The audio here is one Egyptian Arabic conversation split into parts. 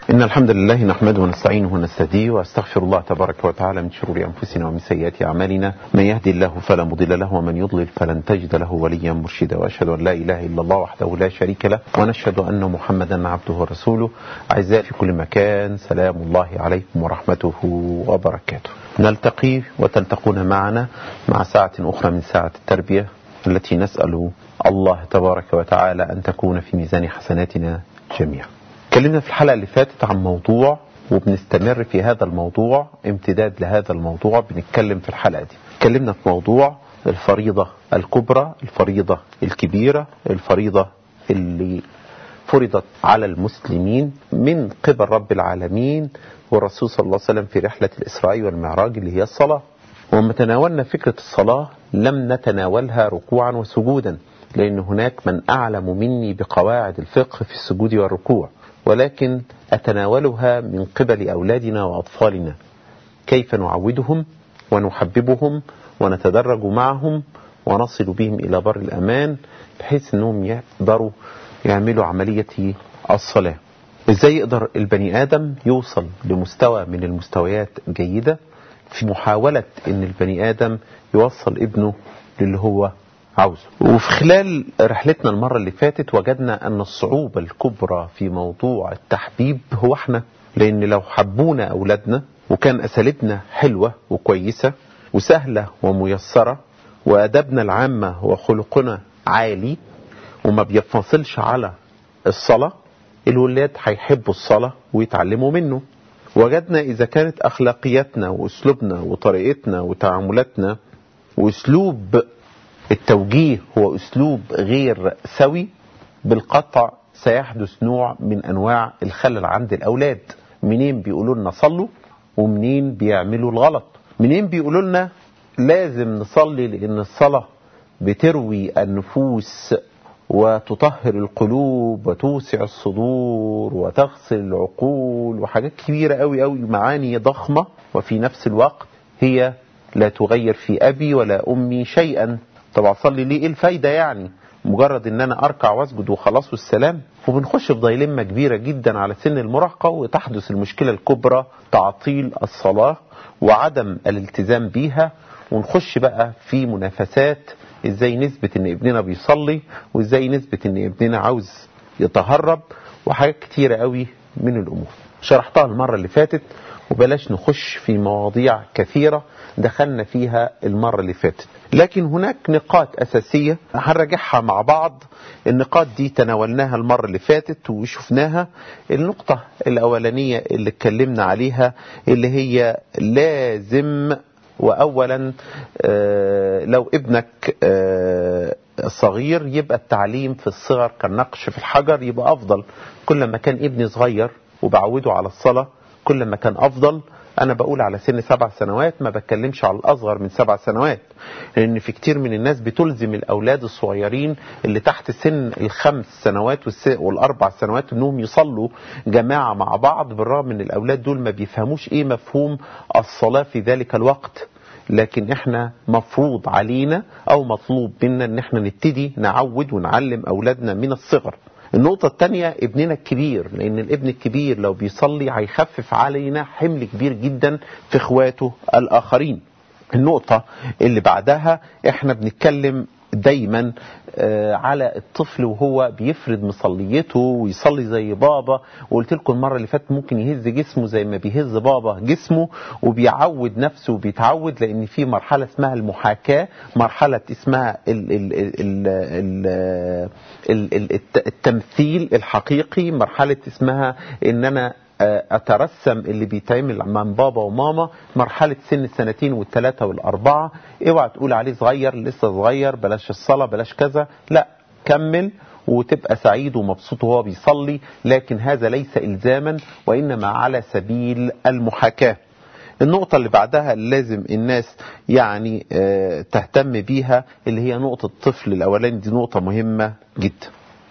إن الحمد لله نحمده ونستعينه ونستهديه وأستغفر الله تبارك وتعالى من شرور أنفسنا ومن سيئات أعمالنا من يهدي الله فلا مضل له ومن يضلل فلن تجد له وليا مرشدا وأشهد أن لا إله إلا الله وحده لا شريك له ونشهد أن محمدا عبده ورسوله أعزائي في كل مكان سلام الله عليكم ورحمته وبركاته نلتقي وتلتقون معنا مع ساعة أخرى من ساعة التربية التي نسأل الله تبارك وتعالى أن تكون في ميزان حسناتنا جميعا اتكلمنا في الحلقة اللي فاتت عن موضوع وبنستمر في هذا الموضوع امتداد لهذا الموضوع بنتكلم في الحلقة دي اتكلمنا في موضوع الفريضة الكبرى الفريضة الكبيرة الفريضة اللي فرضت على المسلمين من قبل رب العالمين والرسول صلى الله عليه وسلم في رحلة الإسراء والمعراج اللي هي الصلاة وما تناولنا فكرة الصلاة لم نتناولها ركوعا وسجودا لأن هناك من أعلم مني بقواعد الفقه في السجود والركوع ولكن أتناولها من قبل أولادنا وأطفالنا كيف نعودهم ونحببهم ونتدرج معهم ونصل بهم إلى بر الأمان بحيث أنهم يقدروا يعملوا عملية الصلاة إزاي يقدر البني آدم يوصل لمستوى من المستويات جيدة في محاولة أن البني آدم يوصل ابنه للي هو عاوزه وفي خلال رحلتنا المرة اللي فاتت وجدنا أن الصعوبة الكبرى في موضوع التحبيب هو احنا لأن لو حبونا أولادنا وكان أساليبنا حلوة وكويسة وسهلة وميسرة وأدبنا العامة وخلقنا عالي وما بيفصلش على الصلاة الولاد هيحبوا الصلاة ويتعلموا منه وجدنا إذا كانت أخلاقياتنا وأسلوبنا وطريقتنا وتعاملاتنا وأسلوب التوجيه هو أسلوب غير سوي بالقطع سيحدث نوع من أنواع الخلل عند الأولاد منين بيقولوا لنا صلوا ومنين بيعملوا الغلط منين بيقولوا لنا لازم نصلي لأن الصلاة بتروي النفوس وتطهر القلوب وتوسع الصدور وتغسل العقول وحاجات كبيرة قوي قوي معاني ضخمة وفي نفس الوقت هي لا تغير في أبي ولا أمي شيئا طب أصلي ليه إيه الفايدة يعني مجرد ان انا اركع واسجد وخلاص والسلام وبنخش في ضيلمة كبيرة جدا على سن المراهقة وتحدث المشكلة الكبرى تعطيل الصلاة وعدم الالتزام بيها ونخش بقى في منافسات ازاي نثبت ان ابننا بيصلي وازاي نثبت ان ابننا عاوز يتهرب وحاجات كتيرة قوي من الامور شرحتها المرة اللي فاتت وبلاش نخش في مواضيع كثيرة دخلنا فيها المرة اللي فاتت لكن هناك نقاط أساسية هنراجعها مع بعض النقاط دي تناولناها المرة اللي فاتت وشفناها النقطة الأولانية اللي اتكلمنا عليها اللي هي لازم وأولا لو ابنك صغير يبقى التعليم في الصغر كالنقش في الحجر يبقى أفضل كل ما كان ابني صغير وبعوده على الصلاة كل ما كان أفضل أنا بقول على سن سبع سنوات ما بتكلمش على الأصغر من سبع سنوات لأن في كتير من الناس بتلزم الأولاد الصغيرين اللي تحت سن الخمس سنوات والأربع سنوات أنهم يصلوا جماعة مع بعض بالرغم من الأولاد دول ما بيفهموش إيه مفهوم الصلاة في ذلك الوقت لكن احنا مفروض علينا او مطلوب منا ان احنا نبتدي نعود ونعلم اولادنا من الصغر النقطة الثانية ابننا الكبير لأن الابن الكبير لو بيصلي هيخفف علينا حمل كبير جدا في اخواته الآخرين النقطة اللي بعدها احنا بنتكلم دايما على الطفل وهو بيفرد مصليته ويصلي زي بابا وقلت لكم المرة اللي فاتت ممكن يهز جسمه زي ما بيهز بابا جسمه وبيعود نفسه وبيتعود لأن في مرحلة اسمها المحاكاة مرحلة اسمها ال ال ال ال ال التمثيل الحقيقي مرحلة اسمها ان انا اترسم اللي بيتعمل من بابا وماما مرحلة سن السنتين والثلاثة والاربعة اوعى تقول عليه صغير لسه صغير بلاش الصلاة بلاش كذا لا كمل وتبقى سعيد ومبسوط وهو بيصلي لكن هذا ليس الزاما وانما على سبيل المحاكاة النقطة اللي بعدها اللي لازم الناس يعني تهتم بيها اللي هي نقطة الطفل الأولاني دي نقطة مهمة جدا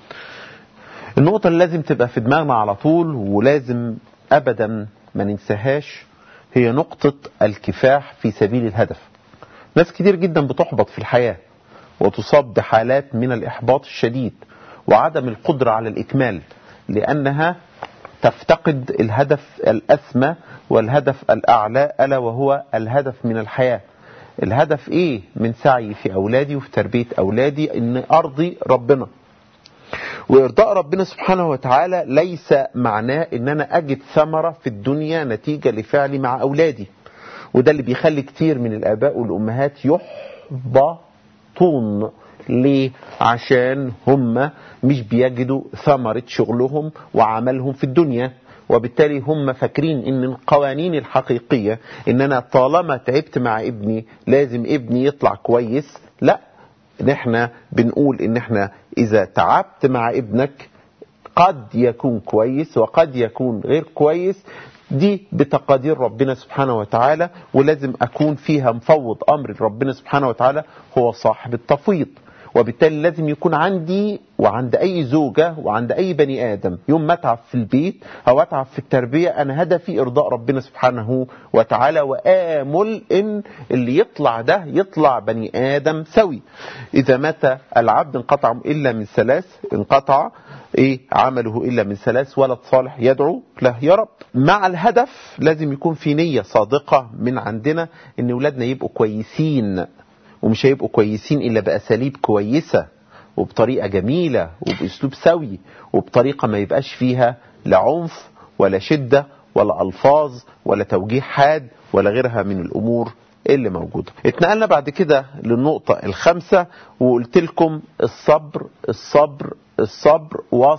النقطة اللي لازم تبقى في دماغنا على طول ولازم أبدا ما ننساهاش هي نقطة الكفاح في سبيل الهدف ناس كتير جدا بتحبط في الحياة وتصاب بحالات من الإحباط الشديد وعدم القدرة على الإكمال لأنها تفتقد الهدف الأسمى والهدف الأعلى ألا وهو الهدف من الحياة الهدف إيه من سعي في أولادي وفي تربية أولادي إن أرضي ربنا وإرضاء ربنا سبحانه وتعالى ليس معناه إن أنا أجد ثمرة في الدنيا نتيجة لفعلي مع أولادي وده اللي بيخلي كتير من الآباء والأمهات يحبطون ليه؟ عشان هم مش بيجدوا ثمرة شغلهم وعملهم في الدنيا وبالتالي هم فاكرين ان القوانين الحقيقية ان انا طالما تعبت مع ابني لازم ابني يطلع كويس لا نحن بنقول ان احنا اذا تعبت مع ابنك قد يكون كويس وقد يكون غير كويس دي بتقادير ربنا سبحانه وتعالى ولازم أكون فيها مفوض أمر ربنا سبحانه وتعالى هو صاحب التفويض وبالتالي لازم يكون عندي وعند أي زوجة وعند أي بني آدم يوم ما أتعب في البيت أو أتعب في التربية أنا هدفي إرضاء ربنا سبحانه وتعالى وآمل إن اللي يطلع ده يطلع بني آدم سوي إذا مات العبد انقطع إلا من ثلاث انقطع إيه عمله إلا من ثلاث ولد صالح يدعو له يا رب مع الهدف لازم يكون في نية صادقة من عندنا إن أولادنا يبقوا كويسين ومش هيبقوا كويسين إلا بأساليب كويسة وبطريقة جميلة وبأسلوب سوي وبطريقة ما يبقاش فيها لا عنف ولا شدة ولا ألفاظ ولا توجيه حاد ولا غيرها من الأمور اللي موجودة اتنقلنا بعد كده للنقطة الخامسة وقلت لكم الصبر الصبر الصبر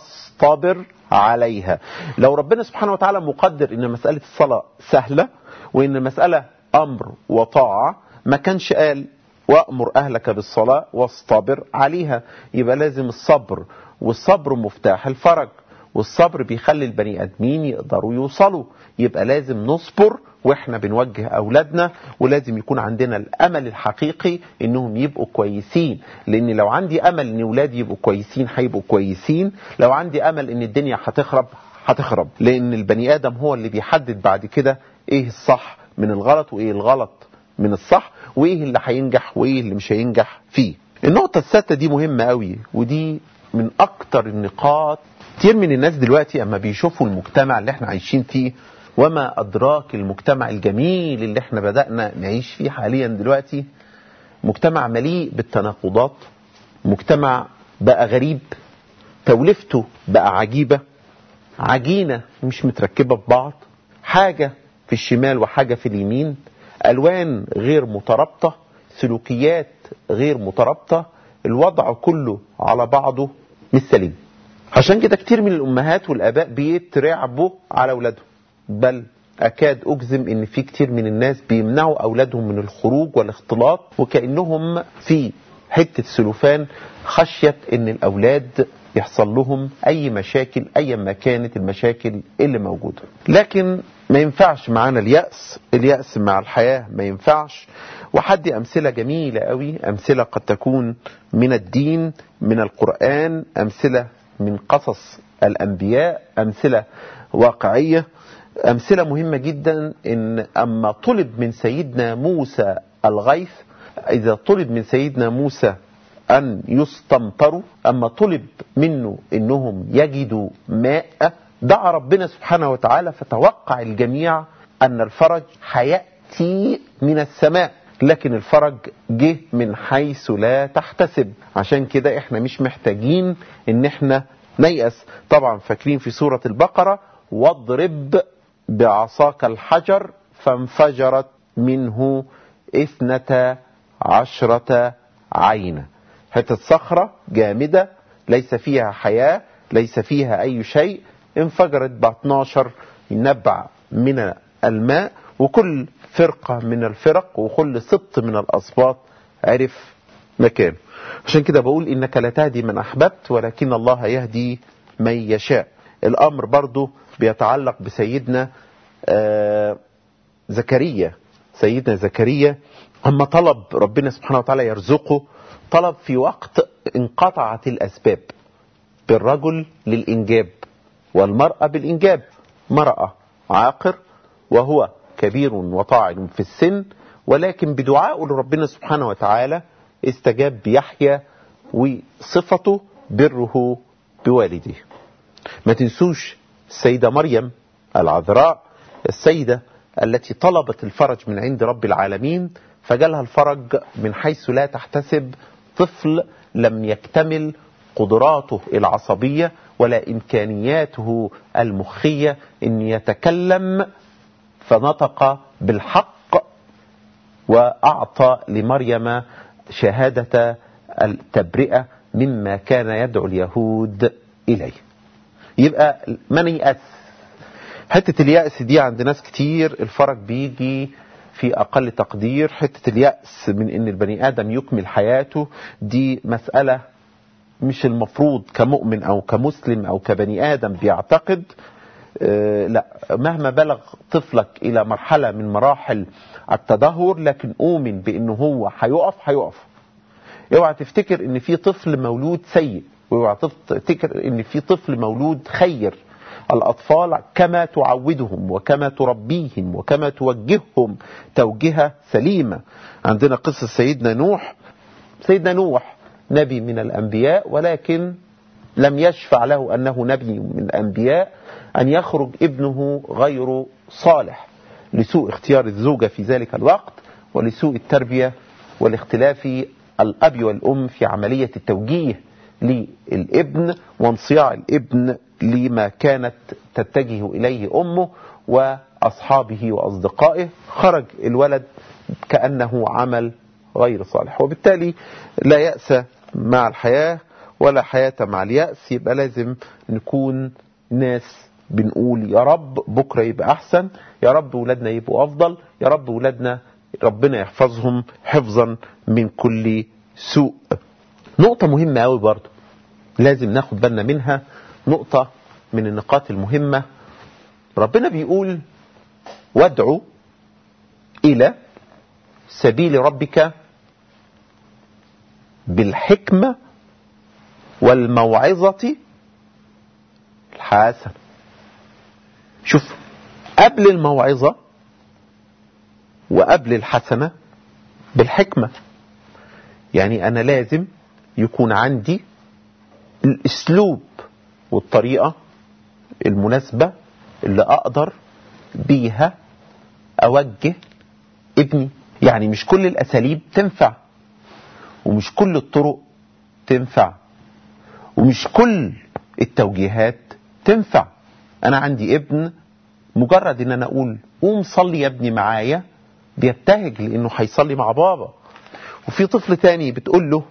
واصطبر عليها لو ربنا سبحانه وتعالى مقدر ان مسألة الصلاة سهلة وان المسألة امر وطاعة ما كانش قال وأمر أهلك بالصلاة واصطبر عليها يبقى لازم الصبر والصبر مفتاح الفرج والصبر بيخلي البني ادمين يقدروا يوصلوا يبقى لازم نصبر واحنا بنوجه اولادنا ولازم يكون عندنا الامل الحقيقي انهم يبقوا كويسين لان لو عندي امل ان اولادي يبقوا كويسين هيبقوا كويسين لو عندي امل ان الدنيا هتخرب هتخرب لان البني ادم هو اللي بيحدد بعد كده ايه الصح من الغلط وايه الغلط من الصح وايه اللي هينجح وايه اللي مش هينجح فيه النقطة السادسة دي مهمة قوي ودي من اكتر النقاط كتير من الناس دلوقتي اما بيشوفوا المجتمع اللي احنا عايشين فيه وما ادراك المجتمع الجميل اللي احنا بدأنا نعيش فيه حاليا دلوقتي مجتمع مليء بالتناقضات مجتمع بقى غريب تولفته بقى عجيبة عجينة مش متركبة ببعض حاجة في الشمال وحاجة في اليمين ألوان غير مترابطة سلوكيات غير مترابطة الوضع كله على بعضه مش سليم عشان كده كتير من الأمهات والآباء بيترعبوا على أولادهم بل أكاد أجزم إن في كتير من الناس بيمنعوا أولادهم من الخروج والاختلاط وكأنهم في حتة سلوفان خشية إن الأولاد يحصل لهم أي مشاكل أي ما كانت المشاكل اللي موجودة لكن ما ينفعش معانا اليأس اليأس مع الحياة ما ينفعش وحدي أمثلة جميلة قوي أمثلة قد تكون من الدين من القرآن أمثلة من قصص الأنبياء أمثلة واقعية أمثلة مهمة جدا إن أما طلب من سيدنا موسى الغيث إذا طلب من سيدنا موسى أن يستمطروا أما طلب منه إنهم يجدوا ماء دعا ربنا سبحانه وتعالى فتوقع الجميع أن الفرج هيأتي من السماء لكن الفرج جه من حيث لا تحتسب عشان كده احنا مش محتاجين ان احنا نيأس طبعا فاكرين في سورة البقرة واضرب بعصاك الحجر فانفجرت منه اثنتا عشرة عينا حتة صخرة جامدة ليس فيها حياة ليس فيها أي شيء انفجرت ب 12 نبع من الماء وكل فرقة من الفرق وكل سبط من الأسباط عرف مكانه عشان كده بقول إنك لا تهدي من أحببت ولكن الله يهدي من يشاء الأمر برضو بيتعلق بسيدنا آه زكريا سيدنا زكريا أما طلب ربنا سبحانه وتعالى يرزقه طلب في وقت انقطعت الأسباب بالرجل للإنجاب والمرأة بالإنجاب مرأة عاقر وهو كبير وطاعن في السن ولكن بدعائه لربنا سبحانه وتعالى استجاب بيحيى وصفته بره بوالديه ما تنسوش السيدة مريم العذراء السيدة التي طلبت الفرج من عند رب العالمين فجالها الفرج من حيث لا تحتسب طفل لم يكتمل قدراته العصبية ولا إمكانياته المخية أن يتكلم فنطق بالحق وأعطى لمريم شهادة التبرئة مما كان يدعو اليهود إليه يبقى من يأس حتة اليأس دي عند ناس كتير الفرج بيجي في أقل تقدير حتة اليأس من أن البني آدم يكمل حياته دي مسألة مش المفروض كمؤمن أو كمسلم أو كبني آدم بيعتقد آه لا مهما بلغ طفلك إلى مرحلة من مراحل التدهور لكن أؤمن بأنه هو هيقف هيقف اوعى تفتكر ان في طفل مولود سيء واوعى تفتكر ان في طفل مولود خير الأطفال كما تعودهم وكما تربيهم وكما توجههم توجهة سليمة عندنا قصة سيدنا نوح سيدنا نوح نبي من الأنبياء ولكن لم يشفع له أنه نبي من الأنبياء أن يخرج ابنه غير صالح لسوء اختيار الزوجة في ذلك الوقت ولسوء التربية والاختلاف الأب والأم في عملية التوجيه للابن وانصياع الابن لما كانت تتجه إليه أمه وأصحابه وأصدقائه خرج الولد كأنه عمل غير صالح وبالتالي لا يأس مع الحياة ولا حياة مع اليأس يبقى لازم نكون ناس بنقول يا رب بكرة يبقى أحسن يا رب ولادنا يبقوا أفضل يا رب ولادنا ربنا يحفظهم حفظا من كل سوء نقطة مهمة قوي برضو لازم ناخد بالنا منها نقطة من النقاط المهمة ربنا بيقول وادعو إلى سبيل ربك بالحكمة والموعظة الحسنة شوف قبل الموعظة وقبل الحسنة بالحكمة يعني أنا لازم يكون عندي الأسلوب والطريقة المناسبة اللي أقدر بيها أوجه ابني يعني مش كل الأساليب تنفع ومش كل الطرق تنفع ومش كل التوجيهات تنفع أنا عندي ابن مجرد ان انا اقول قوم صلي يا ابني معايا بيبتهج لانه هيصلي مع بابا وفي طفل تاني بتقول له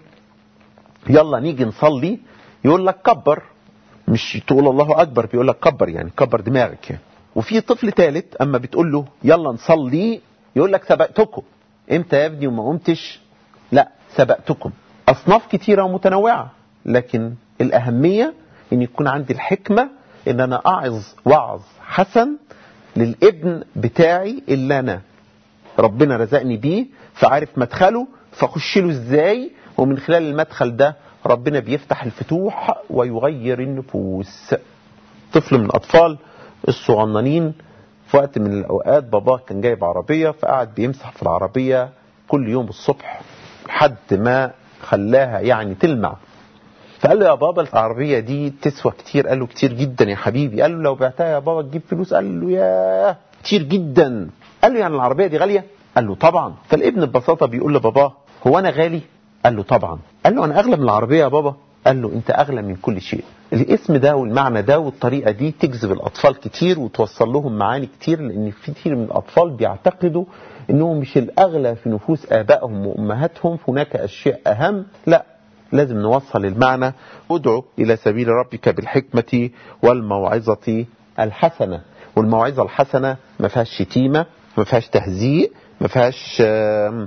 يلا نيجي نصلي يقول لك كبر مش تقول الله اكبر بيقول لك كبر يعني كبر دماغك يعني وفي طفل ثالث اما بتقول له يلا نصلي يقول لك سبقتكم امتى يا ابني وما قمتش لا سبقتكم اصناف كتيره ومتنوعه لكن الاهميه ان يكون عندي الحكمه ان انا اعظ وعظ حسن للابن بتاعي اللي انا ربنا رزقني بيه فعارف مدخله فاخش له ازاي ومن خلال المدخل ده ربنا بيفتح الفتوح ويغير النفوس طفل من الاطفال الصغننين في وقت من الاوقات باباه كان جايب عربيه فقعد بيمسح في العربيه كل يوم الصبح لحد ما خلاها يعني تلمع فقال له يا بابا العربية دي تسوى كتير قال له كتير جدا يا حبيبي قال له لو بعتها يا بابا تجيب فلوس قال له يا كتير جدا قال له يعني العربية دي غالية قال له طبعا فالابن ببساطة بيقول لباباه هو أنا غالي قال له طبعا قال له أنا أغلى من العربية يا بابا قال له أنت أغلى من كل شيء الاسم ده والمعنى ده والطريقة دي تجذب الأطفال كتير وتوصل لهم معاني كتير لأن في كتير من الأطفال بيعتقدوا أنهم مش الأغلى في نفوس آبائهم وأمهاتهم هناك أشياء أهم لا لازم نوصل المعنى ادعو إلى سبيل ربك بالحكمة والموعظة الحسنة والموعظة الحسنة ما فيهاش شتيمة ما فيهاش تهزيء ما فيهاش آآ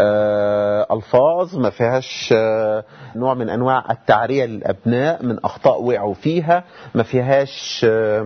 آآ ألفاظ ما فيهاش نوع من أنواع التعرية للأبناء من أخطاء وقعوا فيها ما فيهاش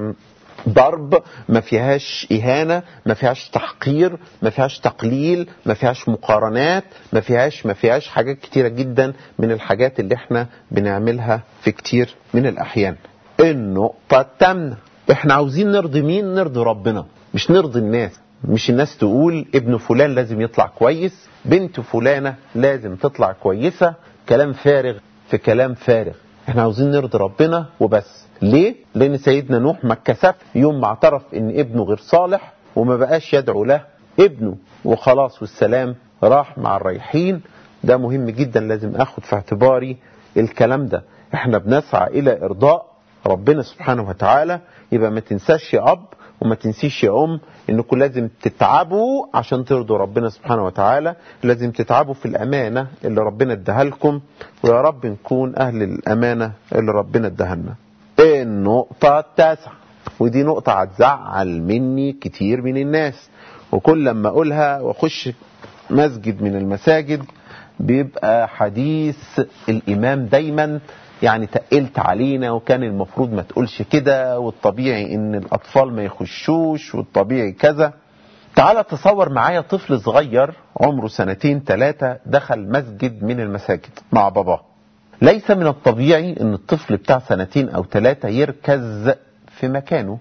ضرب ما فيهاش إهانة ما فيهاش تحقير ما فيهاش تقليل ما فيهاش مقارنات ما فيهاش ما فيهاش حاجات كتيرة جدا من الحاجات اللي احنا بنعملها في كتير من الأحيان النقطة التامنة احنا عاوزين نرضي مين نرضي ربنا مش نرضي الناس مش الناس تقول ابن فلان لازم يطلع كويس بنت فلانة لازم تطلع كويسة كلام فارغ في كلام فارغ احنا عاوزين نرضي ربنا وبس ليه لان سيدنا نوح ما اتكسف يوم ما اعترف ان ابنه غير صالح وما بقاش يدعو له ابنه وخلاص والسلام راح مع الرايحين ده مهم جدا لازم اخد في اعتباري الكلام ده احنا بنسعى الى ارضاء ربنا سبحانه وتعالى يبقى ما تنساش يا اب وما تنسيش يا ام انكم لازم تتعبوا عشان ترضوا ربنا سبحانه وتعالى لازم تتعبوا في الامانه اللي ربنا اداها لكم ويا رب نكون اهل الامانه اللي ربنا اداها لنا النقطه التاسعه ودي نقطه هتزعل مني كتير من الناس وكل لما اقولها واخش مسجد من المساجد بيبقى حديث الامام دايما يعني تقلت علينا وكان المفروض ما تقولش كده والطبيعي ان الاطفال ما يخشوش والطبيعي كذا تعال تصور معايا طفل صغير عمره سنتين ثلاثة دخل مسجد من المساجد مع باباه ليس من الطبيعي ان الطفل بتاع سنتين او ثلاثة يركز في مكانه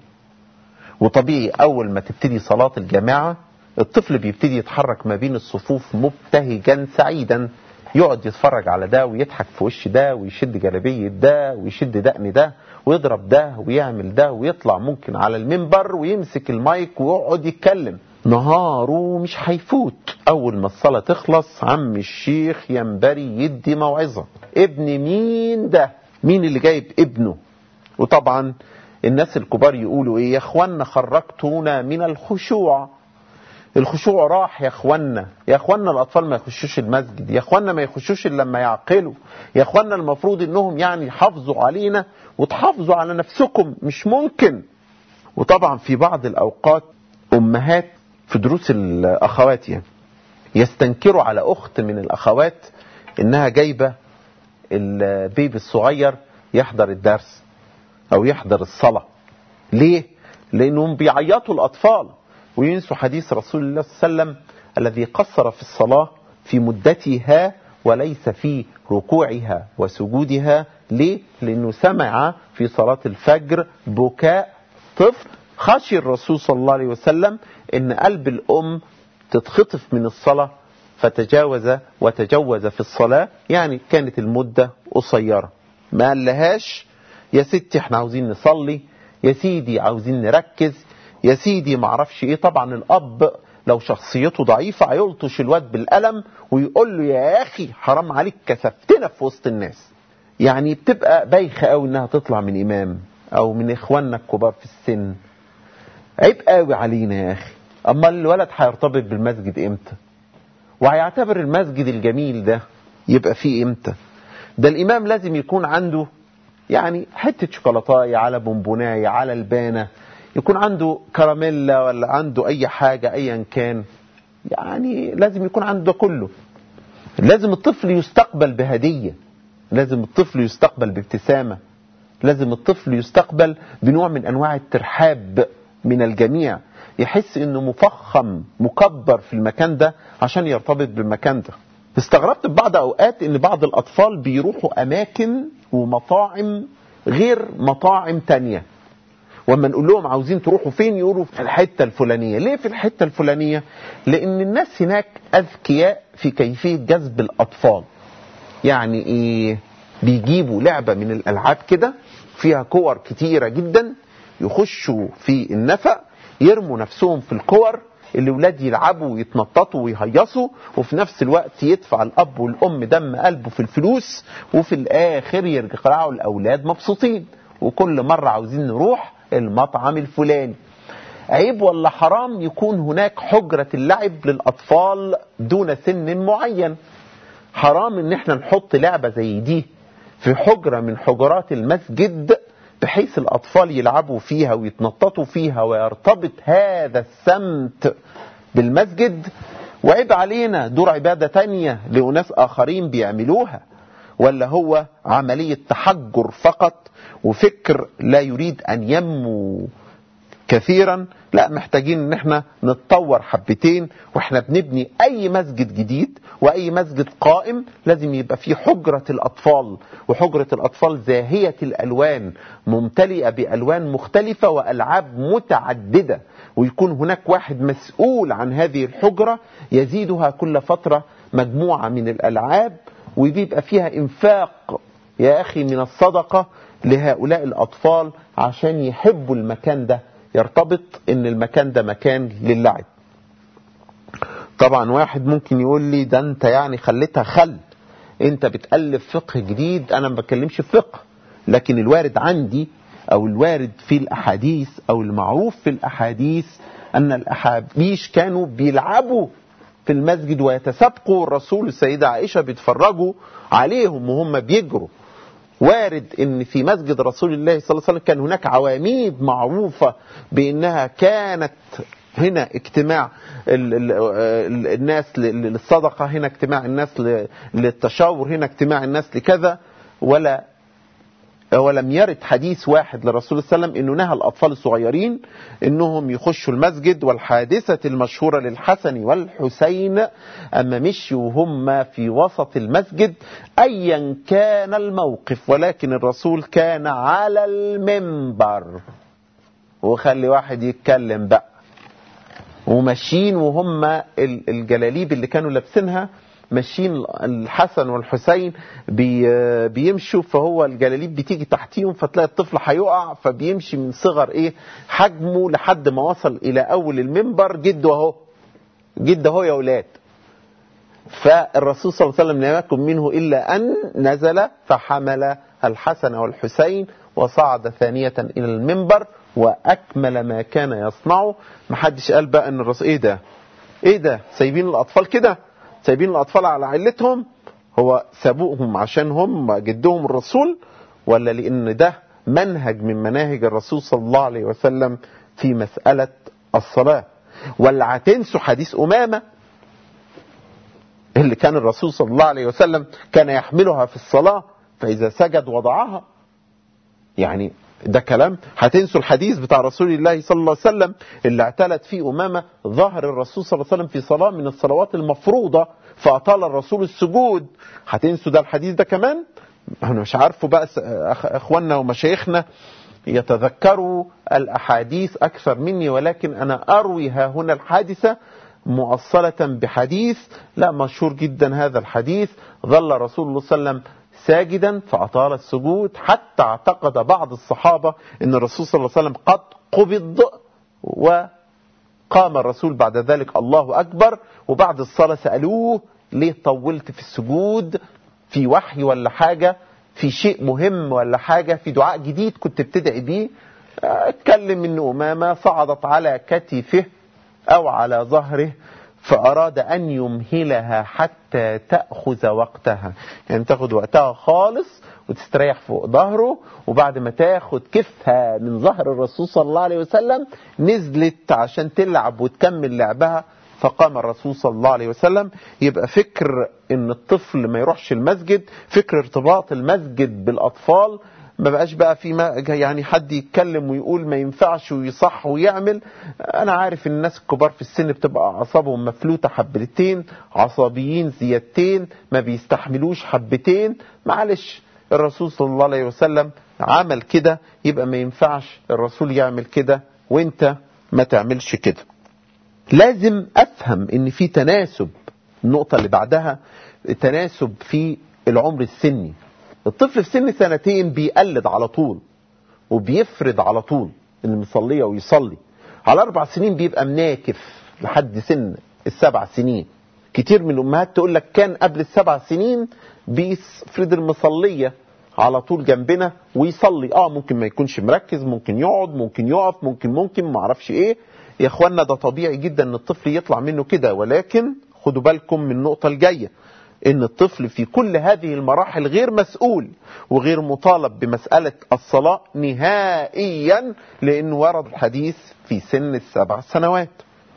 وطبيعي اول ما تبتدي صلاة الجماعة الطفل بيبتدي يتحرك ما بين الصفوف مبتهجا سعيدا يقعد يتفرج على ده ويضحك في وش ده ويشد جلابية ده ويشد دقن ده ويضرب ده ويعمل ده ويطلع ممكن على المنبر ويمسك المايك ويقعد يتكلم نهاره مش هيفوت اول ما الصلاة تخلص عم الشيخ ينبري يدي موعظة ابن مين ده مين اللي جايب ابنه وطبعا الناس الكبار يقولوا ايه يا اخوانا خرجتونا من الخشوع الخشوع راح يا اخوانا يا اخوانا الاطفال ما يخشوش المسجد يا اخوانا ما يخشوش الا لما يعقلوا يا اخوانا المفروض انهم يعني يحافظوا علينا وتحافظوا على نفسكم مش ممكن وطبعا في بعض الاوقات امهات في دروس الاخوات يعني يستنكروا على اخت من الاخوات انها جايبه البيبي الصغير يحضر الدرس او يحضر الصلاه ليه لانهم بيعيطوا الاطفال وينسوا حديث رسول الله صلى الله عليه وسلم الذي قصر في الصلاة في مدتها وليس في ركوعها وسجودها ليه؟ لأنه سمع في صلاة الفجر بكاء طفل خشي الرسول صلى الله عليه وسلم ان قلب الأم تتخطف من الصلاة فتجاوز وتجوز في الصلاة يعني كانت المدة قصيرة ما قالهاش يا ستي احنا عاوزين نصلي يا سيدي عاوزين نركز يا سيدي معرفش ايه طبعا الاب لو شخصيته ضعيفة هيلطش الواد بالقلم ويقول له يا اخي حرام عليك كسفتنا في وسط الناس يعني بتبقى بايخة قوي انها تطلع من امام او من اخواننا الكبار في السن عيب قوي علينا يا اخي اما الولد هيرتبط بالمسجد امتى وهيعتبر المسجد الجميل ده يبقى فيه امتى ده الامام لازم يكون عنده يعني حتة شوكولاتاية على بونبوناية على البانة يكون عنده كراميلا ولا عنده اي حاجة ايا كان يعني لازم يكون عنده كله لازم الطفل يستقبل بهدية لازم الطفل يستقبل بابتسامة لازم الطفل يستقبل بنوع من انواع الترحاب من الجميع يحس انه مفخم مكبر في المكان ده عشان يرتبط بالمكان ده استغربت ببعض اوقات ان بعض الاطفال بيروحوا اماكن ومطاعم غير مطاعم تانية وما نقول لهم عاوزين تروحوا فين يقولوا في الحتة الفلانية ليه في الحتة الفلانية لان الناس هناك اذكياء في كيفية جذب الاطفال يعني ايه بيجيبوا لعبة من الالعاب كده فيها كور كتيرة جدا يخشوا في النفق يرموا نفسهم في الكور الولاد يلعبوا ويتنططوا ويهيصوا وفي نفس الوقت يدفع الاب والام دم قلبه في الفلوس وفي الاخر يرجعوا الاولاد مبسوطين وكل مره عاوزين نروح المطعم الفلاني عيب ولا حرام يكون هناك حجرة اللعب للأطفال دون سن معين حرام ان احنا نحط لعبة زي دي في حجرة من حجرات المسجد بحيث الأطفال يلعبوا فيها ويتنططوا فيها ويرتبط هذا السمت بالمسجد وعيب علينا دور عبادة تانية لأناس آخرين بيعملوها ولا هو عملية تحجر فقط وفكر لا يريد أن ينمو كثيرا لا محتاجين ان احنا نتطور حبتين واحنا بنبني اي مسجد جديد واي مسجد قائم لازم يبقى فيه حجرة الاطفال وحجرة الاطفال زاهية الالوان ممتلئة بالوان مختلفة والعاب متعددة ويكون هناك واحد مسؤول عن هذه الحجرة يزيدها كل فترة مجموعة من الالعاب وبيبقى فيها انفاق يا أخي من الصدقة لهؤلاء الأطفال عشان يحبوا المكان ده يرتبط ان المكان ده مكان للعب طبعا واحد ممكن يقول لي ده انت يعني خليتها خل انت بتألف فقه جديد انا ما بتكلمش في فقه لكن الوارد عندي او الوارد في الاحاديث او المعروف في الاحاديث ان الاحابيش كانوا بيلعبوا في المسجد ويتسابقوا الرسول السيدة عائشة بيتفرجوا عليهم وهم بيجروا وارد ان في مسجد رسول الله صلى الله عليه وسلم كان هناك عواميد معروفة بانها كانت هنا اجتماع ال ال ال الناس للصدقة هنا اجتماع الناس للتشاور هنا اجتماع الناس لكذا ولا ولم يرد حديث واحد للرسول صلى الله عليه وسلم انه نهى الاطفال الصغيرين انهم يخشوا المسجد والحادثة المشهورة للحسن والحسين اما مشوا هم في وسط المسجد ايا كان الموقف ولكن الرسول كان على المنبر وخلي واحد يتكلم بقى وماشيين وهم الجلاليب اللي كانوا لابسينها ماشيين الحسن والحسين بي بيمشوا فهو الجلاليب بتيجي تحتيهم فتلاقي الطفل هيقع فبيمشي من صغر ايه حجمه لحد ما وصل الى اول المنبر جده اهو جده اهو يا اولاد فالرسول صلى الله عليه وسلم لم يكن منه الا ان نزل فحمل الحسن والحسين وصعد ثانية الى المنبر واكمل ما كان يصنعه محدش قال بقى ان الرسول ايه ده ايه ده سايبين الاطفال كده سايبين الأطفال على علتهم هو سابوهم عشان هم جدهم الرسول ولا لأن ده منهج من مناهج الرسول صلى الله عليه وسلم في مسألة الصلاة ولا هتنسوا حديث أمامة اللي كان الرسول صلى الله عليه وسلم كان يحملها في الصلاة فإذا سجد وضعها يعني ده كلام هتنسوا الحديث بتاع رسول الله صلى الله عليه وسلم اللي اعتلت فيه أمامة ظهر الرسول صلى الله عليه وسلم في صلاة من الصلوات المفروضة فأطال الرسول السجود هتنسوا ده الحديث ده كمان انا مش عارفه بقى اخواننا ومشايخنا يتذكروا الأحاديث أكثر مني ولكن أنا أروي ها هنا الحادثة مؤصلة بحديث لا مشهور جدا هذا الحديث ظل رسول الله صلى الله عليه وسلم ساجدا فأطال السجود حتى اعتقد بعض الصحابة أن الرسول صلى الله عليه وسلم قد قبض وقام الرسول بعد ذلك الله أكبر وبعد الصلاة سألوه ليه طولت في السجود في وحي ولا حاجة في شيء مهم ولا حاجة في دعاء جديد كنت بتدعي بيه اتكلم ان أمامة صعدت على كتفه أو على ظهره فأراد أن يمهلها حتى تأخذ وقتها يعني تاخد وقتها خالص وتستريح فوق ظهره وبعد ما تاخد كفها من ظهر الرسول صلى الله عليه وسلم نزلت عشان تلعب وتكمل لعبها فقام الرسول صلى الله عليه وسلم يبقى فكر ان الطفل ما يروحش المسجد فكر ارتباط المسجد بالأطفال ما بقاش بقى في ما يعني حد يتكلم ويقول ما ينفعش ويصح ويعمل انا عارف ان الناس الكبار في السن بتبقى اعصابهم مفلوته حبتين عصبيين زيادتين ما بيستحملوش حبتين معلش الرسول صلى الله عليه وسلم عمل كده يبقى ما ينفعش الرسول يعمل كده وانت ما تعملش كده لازم افهم ان في تناسب النقطة اللي بعدها تناسب في العمر السني الطفل في سن سنتين بيقلد على طول وبيفرض على طول اللي مصلية ويصلي على أربع سنين بيبقى مناكف لحد سن السبع سنين كتير من الأمهات تقول لك كان قبل السبع سنين بيفرض المصلية على طول جنبنا ويصلي اه ممكن ما يكونش مركز ممكن يقعد ممكن يقف ممكن ممكن ما اعرفش ايه يا اخوانا ده طبيعي جدا ان الطفل يطلع منه كده ولكن خدوا بالكم من النقطة الجاية ان الطفل في كل هذه المراحل غير مسؤول وغير مطالب بمسألة الصلاة نهائيا لانه ورد الحديث في سن السبع سنوات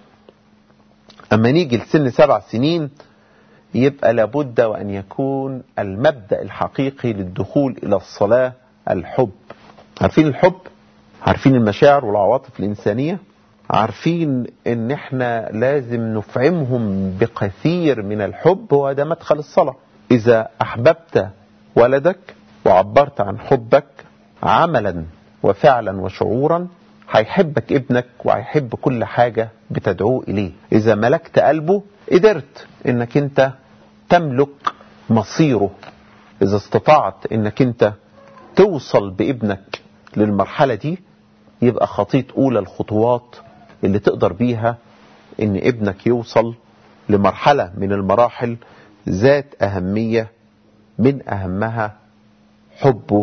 اما نيجي لسن سبع سنين يبقى لابد وان يكون المبدأ الحقيقي للدخول الى الصلاة الحب عارفين الحب عارفين المشاعر والعواطف الانسانية عارفين ان احنا لازم نفعمهم بكثير من الحب وده مدخل الصلاة اذا احببت ولدك وعبرت عن حبك عملا وفعلا وشعورا هيحبك ابنك وهيحب كل حاجة بتدعوه اليه اذا ملكت قلبه قدرت انك انت تملك مصيره إذا استطعت إنك أنت توصل بابنك للمرحلة دي يبقى خطيط أولى الخطوات اللي تقدر بيها إن ابنك يوصل لمرحلة من المراحل ذات أهمية من أهمها حبه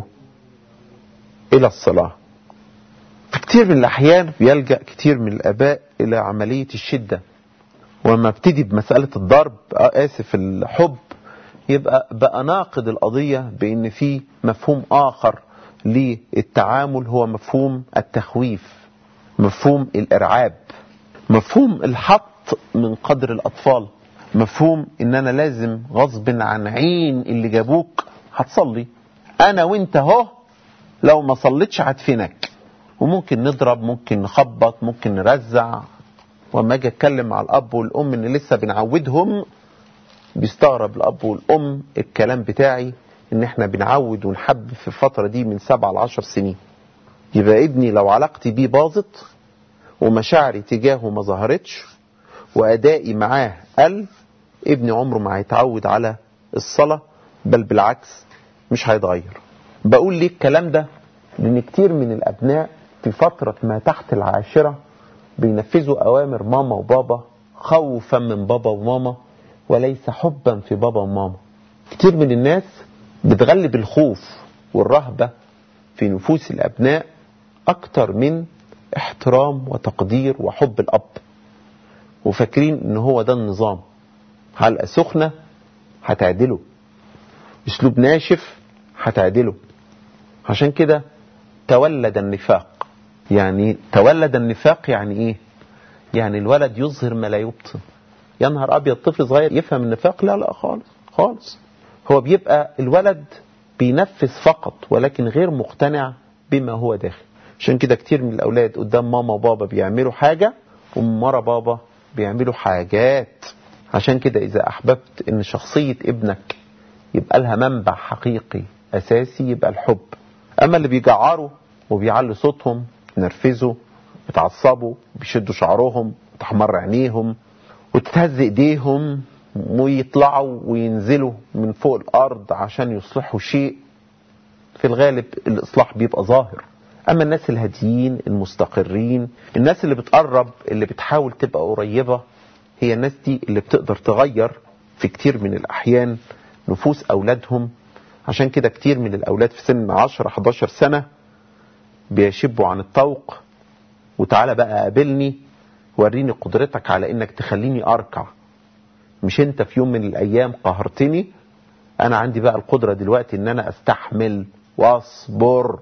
إلى الصلاة في كتير من الأحيان بيلجأ كتير من الآباء إلى عملية الشدة وما ابتدي بمسألة الضرب آسف الحب يبقى بقى ناقد القضية بأن في مفهوم آخر للتعامل هو مفهوم التخويف مفهوم الإرعاب مفهوم الحط من قدر الأطفال مفهوم ان انا لازم غصب عن عين اللي جابوك هتصلي انا وانت اهو لو ما صليتش هدفنك وممكن نضرب ممكن نخبط ممكن نرزع واما اجي اتكلم مع الاب والام ان لسه بنعودهم بيستغرب الاب والام الكلام بتاعي ان احنا بنعود ونحب في الفتره دي من سبعة لعشر سنين يبقى ابني لو علاقتي بيه باظت ومشاعري تجاهه ما ظهرتش وادائي معاه قل ابني عمره ما هيتعود على الصلاة بل بالعكس مش هيتغير بقول ليه الكلام ده لان كتير من الابناء في فترة ما تحت العاشرة بينفذوا اوامر ماما وبابا خوفا من بابا وماما وليس حبا في بابا وماما كتير من الناس بتغلب الخوف والرهبة في نفوس الابناء اكتر من احترام وتقدير وحب الاب وفاكرين ان هو ده النظام حلقة سخنة هتعدله اسلوب ناشف هتعدله عشان كده تولد النفاق يعني تولد النفاق يعني ايه يعني الولد يظهر ما لا يبطن يا نهار ابيض طفل صغير يفهم النفاق لا لا خالص خالص هو بيبقى الولد بينفذ فقط ولكن غير مقتنع بما هو داخل عشان كده كتير من الاولاد قدام ماما وبابا بيعملوا حاجة ومن ورا بابا بيعملوا حاجات عشان كده إذا أحببت إن شخصية ابنك يبقى لها منبع حقيقي أساسي يبقى الحب أما اللي بيجعروا وبيعلوا صوتهم ينرفزوا يتعصبوا بيشدوا شعرهم تحمر عينيهم وتتهز ايديهم ويطلعوا وينزلوا من فوق الارض عشان يصلحوا شيء في الغالب الاصلاح بيبقى ظاهر اما الناس الهاديين المستقرين الناس اللي بتقرب اللي بتحاول تبقى قريبة هي الناس دي اللي بتقدر تغير في كتير من الأحيان نفوس أولادهم عشان كده كتير من الأولاد في سن 10 11 سنة بيشبوا عن الطوق وتعالى بقى قابلني وريني قدرتك على انك تخليني اركع مش انت في يوم من الايام قهرتني انا عندي بقى القدرة دلوقتي ان انا استحمل واصبر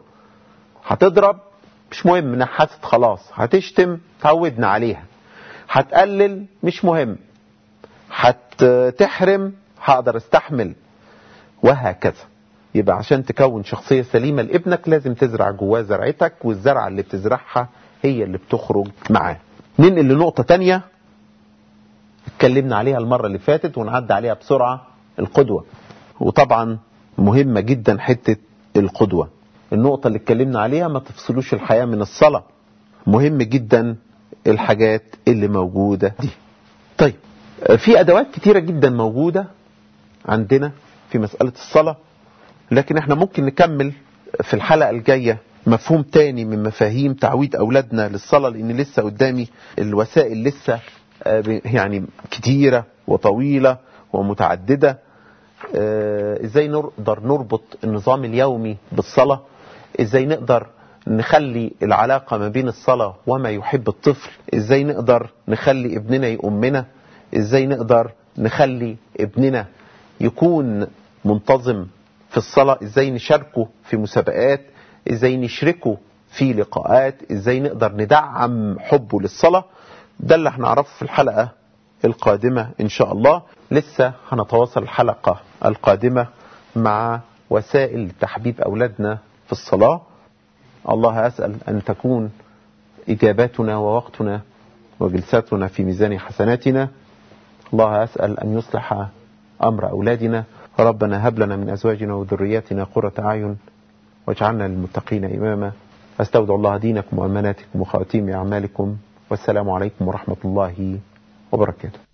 هتضرب مش مهم نحست خلاص هتشتم تعودنا عليها هتقلل مش مهم هتحرم هقدر استحمل وهكذا يبقى عشان تكون شخصية سليمة لابنك لازم تزرع جواه زرعتك والزرعة اللي بتزرعها هي اللي بتخرج معاه ننقل لنقطة تانية اتكلمنا عليها المرة اللي فاتت ونعدي عليها بسرعة القدوة وطبعا مهمة جدا حتة القدوة النقطة اللي اتكلمنا عليها ما تفصلوش الحياة من الصلاة مهم جدا الحاجات اللي موجودة دي طيب في أدوات كتيرة جدا موجودة عندنا في مسألة الصلاة لكن احنا ممكن نكمل في الحلقة الجاية مفهوم تاني من مفاهيم تعويد أولادنا للصلاة لأن لسه قدامي الوسائل لسه يعني كتيرة وطويلة ومتعددة ازاي نقدر نربط النظام اليومي بالصلاة ازاي نقدر نخلي العلاقة ما بين الصلاة وما يحب الطفل ازاي نقدر نخلي ابننا يؤمنا ازاي نقدر نخلي ابننا يكون منتظم في الصلاة ازاي نشاركه في مسابقات ازاي نشركه في لقاءات ازاي نقدر ندعم حبه للصلاة ده اللي هنعرفه في الحلقة القادمة ان شاء الله لسه هنتواصل الحلقة القادمة مع وسائل تحبيب أولادنا في الصلاة الله أسأل أن تكون إجاباتنا ووقتنا وجلساتنا في ميزان حسناتنا الله أسأل أن يصلح أمر أولادنا ربنا هب لنا من أزواجنا وذرياتنا قرة أعين واجعلنا للمتقين إماما أستودع الله دينكم وأماناتكم وخواتيم أعمالكم والسلام عليكم ورحمة الله وبركاته